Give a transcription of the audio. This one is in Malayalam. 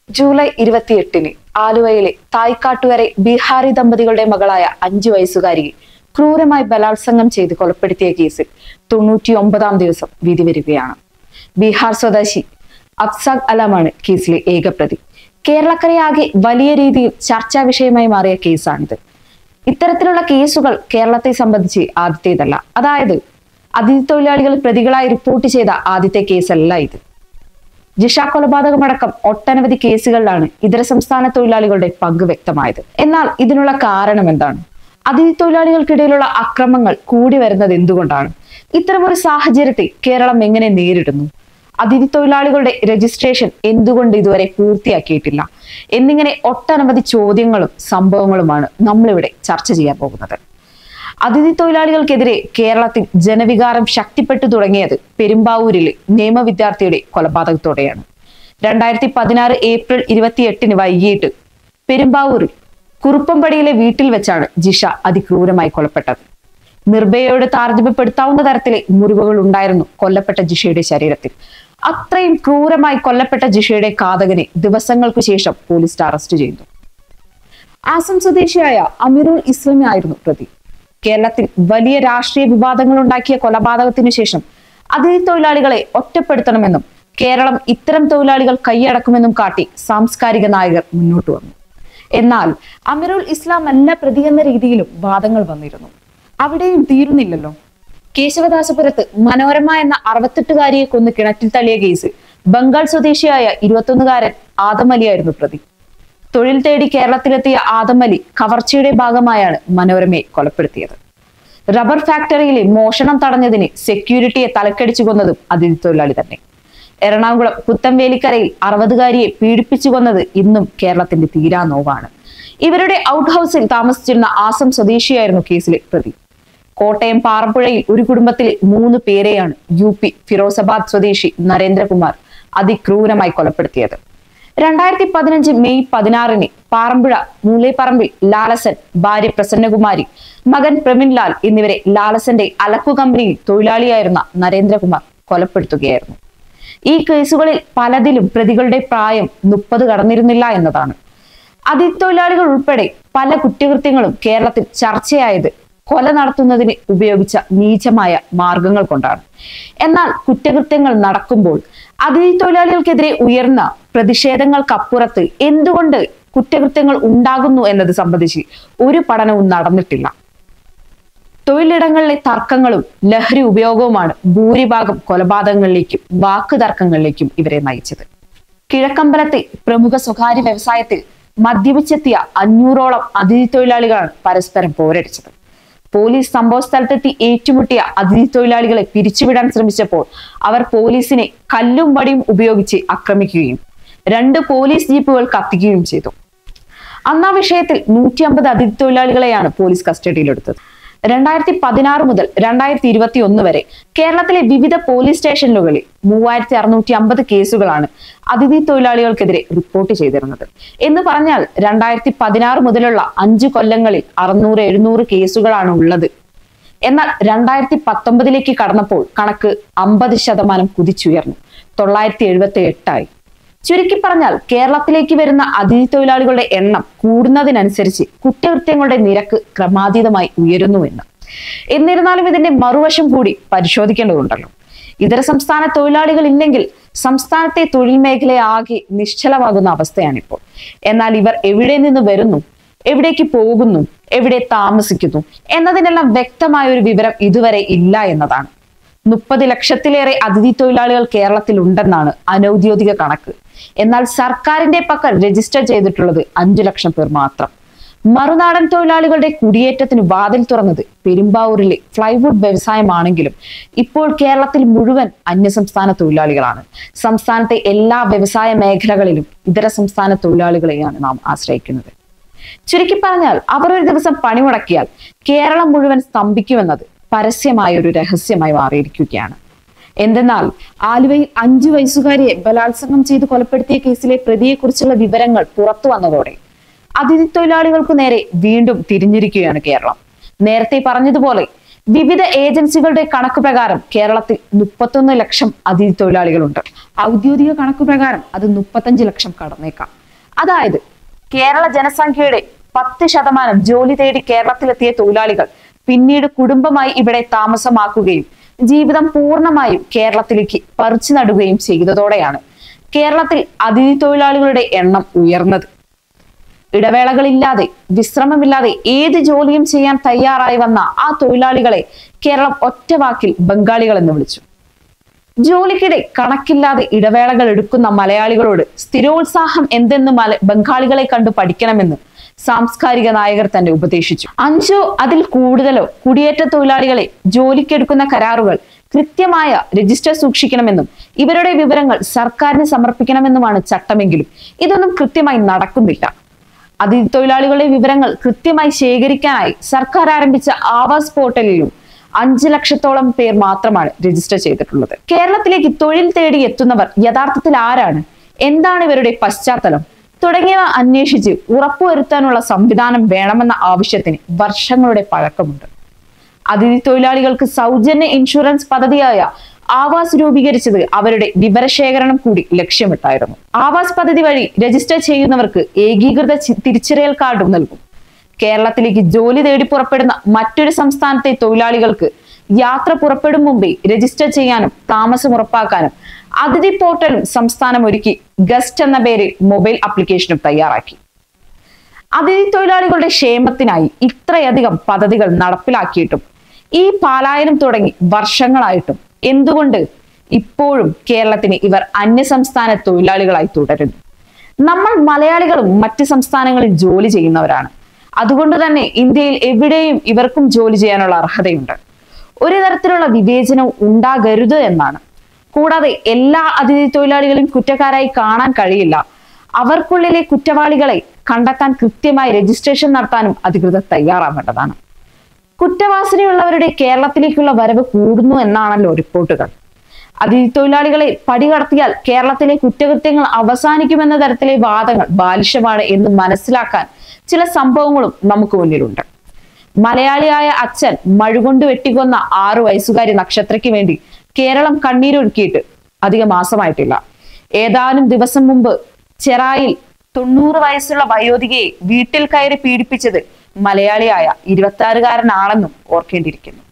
ജൂലൈ ഇരുപത്തിയെട്ടിന് ആലുവയിലെ തായ്ക്കാട്ടുകരെ ബീഹാറി ദമ്പതികളുടെ മകളായ അഞ്ചു വയസ്സുകാരിയെ ക്രൂരമായി ബലാത്സംഗം ചെയ്ത് കൊലപ്പെടുത്തിയ കേസിൽ തൊണ്ണൂറ്റി ഒമ്പതാം ദിവസം വിധി വരികയാണ് ബീഹാർ സ്വദേശി അക്സാഖ് അലമാണ് കേസിലെ ഏക പ്രതി കേരളക്കരയാകെ വലിയ രീതിയിൽ ചർച്ചാ വിഷയമായി മാറിയ കേസാണിത് ഇത്തരത്തിലുള്ള കേസുകൾ കേരളത്തെ സംബന്ധിച്ച് ആദ്യത്തേതല്ല അതായത് അതിഥി തൊഴിലാളികൾ പ്രതികളായി റിപ്പോർട്ട് ചെയ്ത ആദ്യത്തെ കേസല്ല ഇത് ജിഷ കൊലപാതകമടക്കം ഒട്ടനവധി കേസുകളിലാണ് ഇതര സംസ്ഥാന തൊഴിലാളികളുടെ പങ്ക് വ്യക്തമായത് എന്നാൽ ഇതിനുള്ള കാരണം എന്താണ് അതിഥി തൊഴിലാളികൾക്കിടയിലുള്ള അക്രമങ്ങൾ കൂടി വരുന്നത് എന്തുകൊണ്ടാണ് ഇത്തരമൊരു സാഹചര്യത്തെ കേരളം എങ്ങനെ നേരിടുന്നു അതിഥി തൊഴിലാളികളുടെ രജിസ്ട്രേഷൻ എന്തുകൊണ്ട് ഇതുവരെ പൂർത്തിയാക്കിയിട്ടില്ല എന്നിങ്ങനെ ഒട്ടനവധി ചോദ്യങ്ങളും സംഭവങ്ങളുമാണ് നമ്മളിവിടെ ചർച്ച ചെയ്യാൻ പോകുന്നത് അതിഥി തൊഴിലാളികൾക്കെതിരെ കേരളത്തിൽ ജനവികാരം ശക്തിപ്പെട്ടു തുടങ്ങിയത് പെരുമ്പാവൂരിലെ നിയമ വിദ്യാർത്ഥിയുടെ കൊലപാതകത്തോടെയാണ് രണ്ടായിരത്തി പതിനാറ് ഏപ്രിൽ ഇരുപത്തിയെട്ടിന് വൈകിട്ട് പെരുമ്പാവൂരിൽ കുറുപ്പമ്പടിയിലെ വീട്ടിൽ വെച്ചാണ് ജിഷ അതിക്രൂരമായി കൊലപ്പെട്ടത് നിർഭയയോട് താരതമ്യപ്പെടുത്താവുന്ന തരത്തിലെ മുറിവുകൾ ഉണ്ടായിരുന്നു കൊല്ലപ്പെട്ട ജിഷയുടെ ശരീരത്തിൽ അത്രയും ക്രൂരമായി കൊല്ലപ്പെട്ട ജിഷയുടെ കാതകനെ ദിവസങ്ങൾക്കു ശേഷം പോലീസ് അറസ്റ്റ് ചെയ്തു ആസം സ്വദേശിയായ അമീറുൽ ഇസ്ലാമി ആയിരുന്നു പ്രതി കേരളത്തിൽ വലിയ രാഷ്ട്രീയ വിവാദങ്ങൾ ഉണ്ടാക്കിയ കൊലപാതകത്തിനു ശേഷം അതിഥി തൊഴിലാളികളെ ഒറ്റപ്പെടുത്തണമെന്നും കേരളം ഇത്തരം തൊഴിലാളികൾ കൈയടക്കുമെന്നും കാട്ടി സാംസ്കാരിക നായകർ മുന്നോട്ട് വന്നു എന്നാൽ അമീറുൽ ഇസ്ലാം അല്ല പ്രതി എന്ന രീതിയിലും വാദങ്ങൾ വന്നിരുന്നു അവിടെയും തീരുന്നില്ലല്ലോ കേശവദാസപുരത്ത് മനോരമ എന്ന അറുപത്തെട്ടുകാരിയെ കൊന്ന് കിണറ്റിൽ തള്ളിയ കേസ് ബംഗാൾ സ്വദേശിയായ ഇരുപത്തൊന്നുകാരൻ ആദം അലിയായിരുന്നു പ്രതി തൊഴിൽ തേടി കേരളത്തിലെത്തിയ ആദം അലി കവർച്ചയുടെ ഭാഗമായാണ് മനോരമയെ കൊലപ്പെടുത്തിയത് റബ്ബർ ഫാക്ടറിയിലെ മോഷണം തടഞ്ഞതിന് സെക്യൂരിറ്റിയെ തലക്കടിച്ചു കൊന്നതും അതിഥി തൊഴിലാളി തന്നെ എറണാകുളം പുത്തൻവേലിക്കരയിൽ അറുപതുകാരിയെ പീഡിപ്പിച്ചു കൊന്നത് ഇന്നും കേരളത്തിന്റെ തീരാ നോവാണ് ഇവരുടെ ഔട്ട് ഹൗസിൽ താമസിച്ചിരുന്ന ആസം സ്വദേശിയായിരുന്നു കേസിലെ പ്രതി കോട്ടയം പാറപ്പുഴയിൽ ഒരു കുടുംബത്തിലെ മൂന്ന് പേരെയാണ് യു പി ഫിറോസാബാദ് സ്വദേശി നരേന്ദ്രകുമാർ അതിക്രൂരമായി കൊലപ്പെടുത്തിയത് രണ്ടായിരത്തി പതിനഞ്ച് മെയ് പതിനാറിന് പാറമ്പുഴ മൂലേപ്പറമ്പിൽ ലാലസൻ ഭാര്യ പ്രസന്നകുമാരി മകൻ പ്രമിൻലാൽ എന്നിവരെ ലാലസന്റെ അലക്കു കമ്പനിയിൽ തൊഴിലാളിയായിരുന്ന നരേന്ദ്രകുമാർ കൊലപ്പെടുത്തുകയായിരുന്നു ഈ കേസുകളിൽ പലതിലും പ്രതികളുടെ പ്രായം മുപ്പത് കടന്നിരുന്നില്ല എന്നതാണ് അതിഥിത്തൊഴിലാളികൾ ഉൾപ്പെടെ പല കുറ്റകൃത്യങ്ങളും കേരളത്തിൽ ചർച്ചയായത് കൊല നടത്തുന്നതിന് ഉപയോഗിച്ച നീചമായ മാർഗങ്ങൾ കൊണ്ടാണ് എന്നാൽ കുറ്റകൃത്യങ്ങൾ നടക്കുമ്പോൾ അതിഥി തൊഴിലാളികൾക്കെതിരെ ഉയർന്ന പ്രതിഷേധങ്ങൾക്കപ്പുറത്ത് എന്തുകൊണ്ട് കുറ്റകൃത്യങ്ങൾ ഉണ്ടാകുന്നു എന്നത് സംബന്ധിച്ച് ഒരു പഠനവും നടന്നിട്ടില്ല തൊഴിലിടങ്ങളിലെ തർക്കങ്ങളും ലഹരി ഉപയോഗവുമാണ് ഭൂരിഭാഗം കൊലപാതകങ്ങളിലേക്കും വാക്ക് തർക്കങ്ങളിലേക്കും ഇവരെ നയിച്ചത് കിഴക്കമ്പലത്തെ പ്രമുഖ സ്വകാര്യ വ്യവസായത്തിൽ മദ്യപിച്ചെത്തിയ അഞ്ഞൂറോളം അതിഥി തൊഴിലാളികളാണ് പരസ്പരം പോരടിച്ചത് പോലീസ് സംഭവ സ്ഥലത്തെത്തി ഏറ്റുമുട്ടിയ അതിഥി തൊഴിലാളികളെ പിരിച്ചുവിടാൻ ശ്രമിച്ചപ്പോൾ അവർ പോലീസിനെ കല്ലും വടിയും ഉപയോഗിച്ച് ആക്രമിക്കുകയും രണ്ട് പോലീസ് ജീപ്പുകൾ കത്തിക്കുകയും ചെയ്തു അന്ന് ആ വിഷയത്തിൽ നൂറ്റി അമ്പത് അതിഥി തൊഴിലാളികളെയാണ് പോലീസ് കസ്റ്റഡിയിലെടുത്തത് രണ്ടായിരത്തി പതിനാറ് മുതൽ രണ്ടായിരത്തി ഇരുപത്തി ഒന്ന് വരെ കേരളത്തിലെ വിവിധ പോലീസ് സ്റ്റേഷനുകളിൽ മൂവായിരത്തി അറുന്നൂറ്റി അമ്പത് കേസുകളാണ് അതിഥി തൊഴിലാളികൾക്കെതിരെ റിപ്പോർട്ട് ചെയ്തിരുന്നത് എന്ന് പറഞ്ഞാൽ രണ്ടായിരത്തി പതിനാറ് മുതലുള്ള അഞ്ചു കൊല്ലങ്ങളിൽ അറുന്നൂറ് എഴുന്നൂറ് കേസുകളാണ് ഉള്ളത് എന്നാൽ രണ്ടായിരത്തി പത്തൊമ്പതിലേക്ക് കടന്നപ്പോൾ കണക്ക് അമ്പത് ശതമാനം കുതിച്ചുയർന്നു തൊള്ളായിരത്തി എഴുപത്തി എട്ടായി ചുരുക്കി പറഞ്ഞാൽ കേരളത്തിലേക്ക് വരുന്ന അതിഥി തൊഴിലാളികളുടെ എണ്ണം കൂടുന്നതിനനുസരിച്ച് കുറ്റകൃത്യങ്ങളുടെ നിരക്ക് ക്രമാതീതമായി ഉയരുന്നുവെന്ന് എന്നിരുന്നാലും ഇതിന്റെ മറുവശം കൂടി പരിശോധിക്കേണ്ടതുണ്ടല്ലോ ഇതര സംസ്ഥാന തൊഴിലാളികൾ ഇല്ലെങ്കിൽ സംസ്ഥാനത്തെ തൊഴിൽ മേഖല ആകെ നിശ്ചലമാകുന്ന അവസ്ഥയാണിപ്പോൾ എന്നാൽ ഇവർ എവിടെ നിന്ന് വരുന്നു എവിടേക്ക് പോകുന്നു എവിടെ താമസിക്കുന്നു എന്നതിനെല്ലാം വ്യക്തമായ ഒരു വിവരം ഇതുവരെ ഇല്ല എന്നതാണ് മുപ്പത് ലക്ഷത്തിലേറെ അതിഥി തൊഴിലാളികൾ കേരളത്തിൽ ഉണ്ടെന്നാണ് അനൌദ്യോഗിക കണക്ക് എന്നാൽ സർക്കാരിന്റെ പക്കൽ രജിസ്റ്റർ ചെയ്തിട്ടുള്ളത് അഞ്ചു ലക്ഷം പേർ മാത്രം മറുനാടൻ തൊഴിലാളികളുടെ കുടിയേറ്റത്തിന് വാതിൽ തുറന്നത് പെരുമ്പാവൂരിലെ ഫ്ലൈവുഡ് വ്യവസായമാണെങ്കിലും ഇപ്പോൾ കേരളത്തിൽ മുഴുവൻ അന്യസംസ്ഥാന തൊഴിലാളികളാണ് സംസ്ഥാനത്തെ എല്ലാ വ്യവസായ മേഖലകളിലും ഇതര സംസ്ഥാന തൊഴിലാളികളെയാണ് നാം ആശ്രയിക്കുന്നത് ചുരുക്കി പറഞ്ഞാൽ അവർ ഒരു ദിവസം പണിമുടക്കിയാൽ കേരളം മുഴുവൻ സ്തംഭിക്കുമെന്നത് പരസ്യമായ ഒരു രഹസ്യമായി മാറിയിരിക്കുകയാണ് എന്തെന്നാൽ ആലുവയിൽ അഞ്ചു വയസ്സുകാരിയെ ബലാത്സംഗം ചെയ്ത് കൊലപ്പെടുത്തിയ കേസിലെ പ്രതിയെക്കുറിച്ചുള്ള വിവരങ്ങൾ പുറത്തു വന്നതോടെ അതിഥി തൊഴിലാളികൾക്കു നേരെ വീണ്ടും തിരിഞ്ഞിരിക്കുകയാണ് കേരളം നേരത്തെ പറഞ്ഞതുപോലെ വിവിധ ഏജൻസികളുടെ കണക്ക് പ്രകാരം കേരളത്തിൽ മുപ്പത്തൊന്ന് ലക്ഷം അതിഥി തൊഴിലാളികളുണ്ട് ഔദ്യോഗിക കണക്ക് പ്രകാരം അത് മുപ്പത്തഞ്ച് ലക്ഷം കടന്നേക്കാം അതായത് കേരള ജനസംഖ്യയുടെ പത്ത് ശതമാനം ജോലി തേടി കേരളത്തിലെത്തിയ തൊഴിലാളികൾ പിന്നീട് കുടുംബമായി ഇവിടെ താമസമാക്കുകയും ജീവിതം പൂർണ്ണമായും കേരളത്തിലേക്ക് പറിച്ചു നടുകയും ചെയ്തതോടെയാണ് കേരളത്തിൽ അതിഥി തൊഴിലാളികളുടെ എണ്ണം ഉയർന്നത് ഇടവേളകളില്ലാതെ വിശ്രമമില്ലാതെ ഏത് ജോലിയും ചെയ്യാൻ തയ്യാറായി വന്ന ആ തൊഴിലാളികളെ കേരളം ഒറ്റവാക്കിൽ ബംഗാളികൾ എന്ന് വിളിച്ചു ജോലിക്കിടെ കണക്കില്ലാതെ ഇടവേളകൾ എടുക്കുന്ന മലയാളികളോട് സ്ഥിരോത്സാഹം എന്തെന്ന് മല ബംഗാളികളെ കണ്ടു പഠിക്കണമെന്ന് സാംസ്കാരിക നായകർ തന്നെ ഉപദേശിച്ചു അഞ്ചോ അതിൽ കൂടുതലോ കുടിയേറ്റ തൊഴിലാളികളെ ജോലിക്കെടുക്കുന്ന കരാറുകൾ കൃത്യമായ രജിസ്റ്റർ സൂക്ഷിക്കണമെന്നും ഇവരുടെ വിവരങ്ങൾ സർക്കാരിന് സമർപ്പിക്കണമെന്നുമാണ് ചട്ടമെങ്കിലും ഇതൊന്നും കൃത്യമായി നടക്കുന്നില്ല അതിഥി തൊഴിലാളികളുടെ വിവരങ്ങൾ കൃത്യമായി ശേഖരിക്കാനായി സർക്കാർ ആരംഭിച്ച ആവാസ് പോർട്ടലിലും അഞ്ച് ലക്ഷത്തോളം പേർ മാത്രമാണ് രജിസ്റ്റർ ചെയ്തിട്ടുള്ളത് കേരളത്തിലേക്ക് തൊഴിൽ തേടി എത്തുന്നവർ യഥാർത്ഥത്തിൽ ആരാണ് എന്താണ് ഇവരുടെ പശ്ചാത്തലം തുടങ്ങിയവ അന്വേഷിച്ച് ഉറപ്പുവരുത്താനുള്ള സംവിധാനം വേണമെന്ന ആവശ്യത്തിന് വർഷങ്ങളുടെ പഴക്കമുണ്ട് അതിഥി തൊഴിലാളികൾക്ക് സൗജന്യ ഇൻഷുറൻസ് പദ്ധതിയായ ആവാസ് രൂപീകരിച്ചത് അവരുടെ വിവരശേഖരണം കൂടി ലക്ഷ്യമിട്ടായിരുന്നു ആവാസ് പദ്ധതി വഴി രജിസ്റ്റർ ചെയ്യുന്നവർക്ക് ഏകീകൃത ചി- തിരിച്ചറിയൽ കാർഡും നൽകും കേരളത്തിലേക്ക് ജോലി തേടി പുറപ്പെടുന്ന മറ്റൊരു സംസ്ഥാനത്തെ തൊഴിലാളികൾക്ക് യാത്ര പുറപ്പെടും മുമ്പേ രജിസ്റ്റർ ചെയ്യാനും താമസം ഉറപ്പാക്കാനും അതിഥി പോർട്ടലും സംസ്ഥാനം ഒരുക്കി ഗസ്റ്റ് എന്ന പേരിൽ മൊബൈൽ ആപ്ലിക്കേഷനും തയ്യാറാക്കി അതിഥി തൊഴിലാളികളുടെ ക്ഷേമത്തിനായി ഇത്രയധികം പദ്ധതികൾ നടപ്പിലാക്കിയിട്ടും ഈ പാലായനം തുടങ്ങി വർഷങ്ങളായിട്ടും എന്തുകൊണ്ട് ഇപ്പോഴും കേരളത്തിന് ഇവർ അന്യസംസ്ഥാന തൊഴിലാളികളായി തുടരുന്നു നമ്മൾ മലയാളികളും മറ്റ് സംസ്ഥാനങ്ങളിൽ ജോലി ചെയ്യുന്നവരാണ് അതുകൊണ്ട് തന്നെ ഇന്ത്യയിൽ എവിടെയും ഇവർക്കും ജോലി ചെയ്യാനുള്ള അർഹതയുണ്ട് ഒരു തരത്തിലുള്ള വിവേചനവും ഉണ്ടാകരുത് എന്നാണ് കൂടാതെ എല്ലാ അതിഥി തൊഴിലാളികളെയും കുറ്റക്കാരായി കാണാൻ കഴിയില്ല അവർക്കുള്ളിലെ കുറ്റവാളികളെ കണ്ടെത്താൻ കൃത്യമായി രജിസ്ട്രേഷൻ നടത്താനും അധികൃതർ തയ്യാറാവേണ്ടതാണ് കുറ്റവാസനയുള്ളവരുടെ കേരളത്തിലേക്കുള്ള വരവ് കൂടുന്നു എന്നാണല്ലോ റിപ്പോർട്ടുകൾ അതിഥി തൊഴിലാളികളെ പടികടത്തിയാൽ കേരളത്തിലെ കുറ്റകൃത്യങ്ങൾ അവസാനിക്കുമെന്ന തരത്തിലെ വാദങ്ങൾ ബാലിശമാണ് എന്ന് മനസ്സിലാക്കാൻ ചില സംഭവങ്ങളും നമുക്ക് മുന്നിലുണ്ട് മലയാളിയായ അച്ഛൻ മഴുകൊണ്ട് വെട്ടിക്കൊന്ന ആറു വയസ്സുകാരി നക്ഷത്രയ്ക്ക് വേണ്ടി കേരളം കണ്ണീരൊഴുക്കിയിട്ട് അധിക മാസമായിട്ടില്ല ഏതാനും ദിവസം മുമ്പ് ചെറായിൽ തൊണ്ണൂറ് വയസ്സുള്ള വയോധികയെ വീട്ടിൽ കയറി പീഡിപ്പിച്ചത് മലയാളിയായ ഇരുപത്തി ആറുകാരനാണെന്നും ഓർക്കേണ്ടിയിരിക്കുന്നു